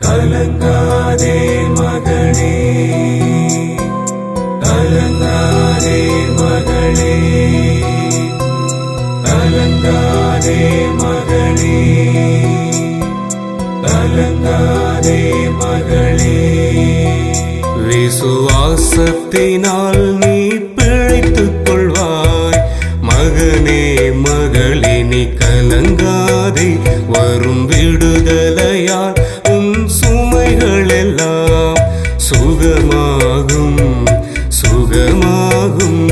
கலங்காதே மகனே கலங்காதே மகளே கலங்காதே மகனே கலங்காதே மகளே விசுவாசத்தினால் நீ பிழைத்துக் கொள்வாய் மகனே மகளே நீ கலங்காதே வரும் விடுதலையால் உன் சுமைகள் எல்லாம் சுகமாகும் சுகமாகும்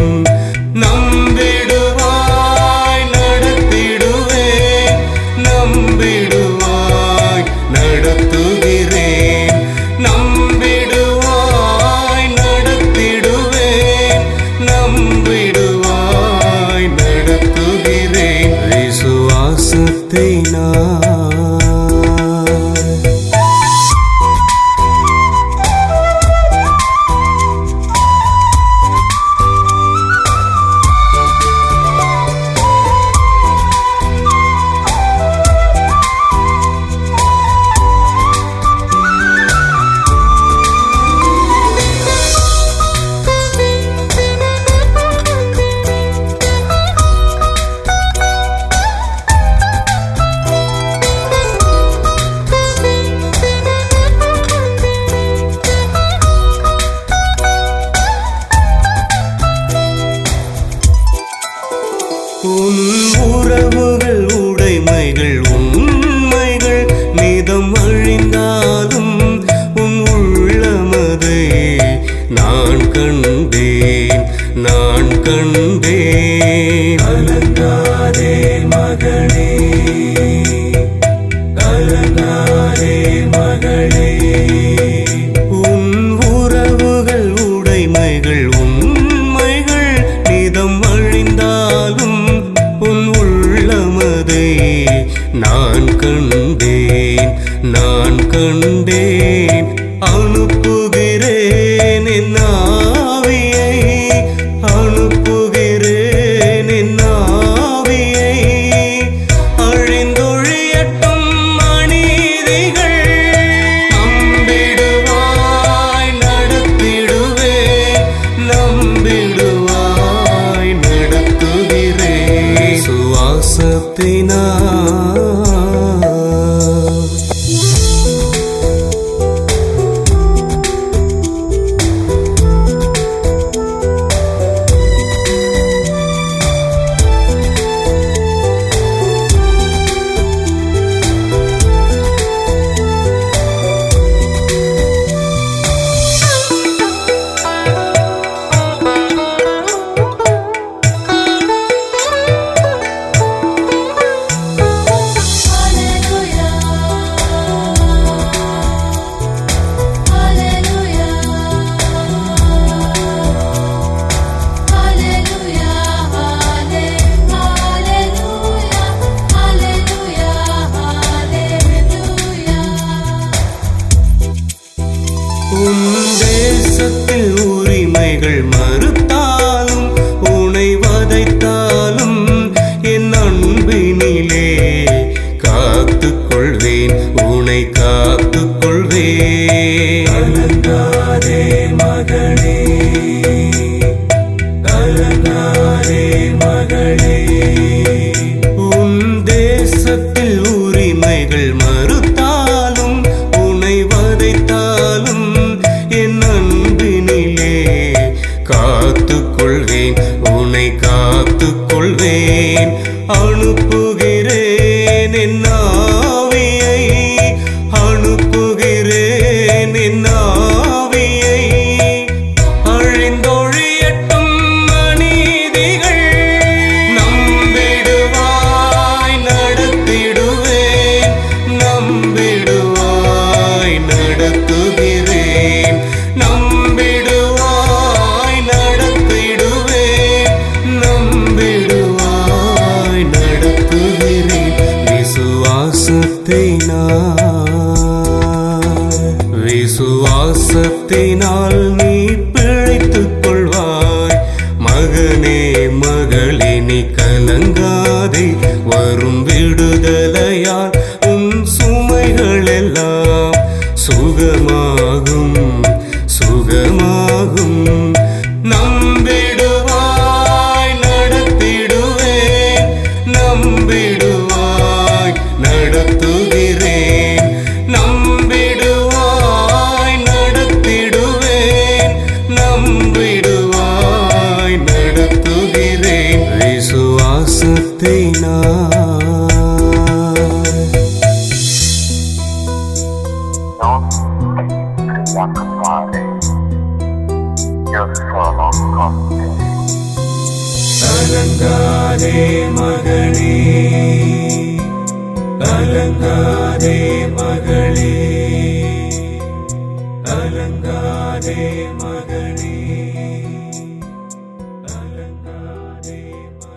நம்பிடுவாய் நடத்திடுவேன் நம்பிடுவாய் நடத்துகிறேன் நம்பிடுவாய் நடத்திடுவேன் நம்பிடுவாய் நடத்துகிறேன் விசுவாசத்தினால் உன் உறவுகள் உடைமைகள் உண்மைகள் நிதம் அழிந்தாலும் உன் உள்ளமதை நான் கண்டேன் நான் கண்டேன் கலங்காதே மகனே கலங்காதே மகளே உன் உறவுகள் உடைமைகள் உண்மைகள் நிதம் அழிந்தாலும் உன் உள்ளமதை நான் கண்டேன் நான் கண்டேன் அனுப்புகிறேன் என் ஆவியை அனுப்புகிறேன் என் ஆவியை அழிந்தொழியட்டும் அநீதிகள் நம்பிடுவாய் நடத்திடுவேன் நம்பிடுவாய் நடத்துகிறேன் சுவாசத்தினால் Hallelujah. Hallelujah. Hallelujah. Hallelujah. Hallelujah. Hallelujah. உன் தேசத்தில் உரிமைகள் மறுத்தாலும் உனை வதைத்தாலும் என் அன்பினிலே காத்துக் கொள்வேன் உனை காத்துக் கொள்வேன் கலங்காதே மகனே கலங்காதே மகளே உன் தேசத்தில் உரிமைகள் மறுத்தாலும் உனை வதைத்தாலும் என் அன்பினிலே காத்துக் கொள்வேன் உனை காத்துக் கொள்வேன் அனுப்புகிறேன் என் ஆவியை அனுப்புகிறேன் என் ஆவியை அழிந்தொழியட்டும் அநீதிகள் நம்பிடுவாய் நடத்திடுவேன் நம்பிடுவாய் நடத்துகிறேன் நம்பிடுவாய் நடத்திடுவேன் நம்பிடுவாய் நடத்துகிறேன் விசுவாசத்தினால் விசுவாசத்தினால் நீ பிழைத்துக் கொள்வாய் மகனே மகளே நீ கலங்காதே வரும் விடுதலையால் உன் சுமைகள் எல்லாம் சுகமாகும் சுகமாகும் நம்பிடுவாய் நடத்திடுவேன் நம்பிடுவாய் நடத்துகிறேன் நம்பிடுவாய் நடத்திடுவேன் நம்பிடுவாய் நடத்துகிறேன் விசுவாசத்தை நான் Don't want to party. You're full of confidence. கலங்காதே மகனே கலங்காதே மகளே கலங்காதே மகனே கலங்காதே மகளே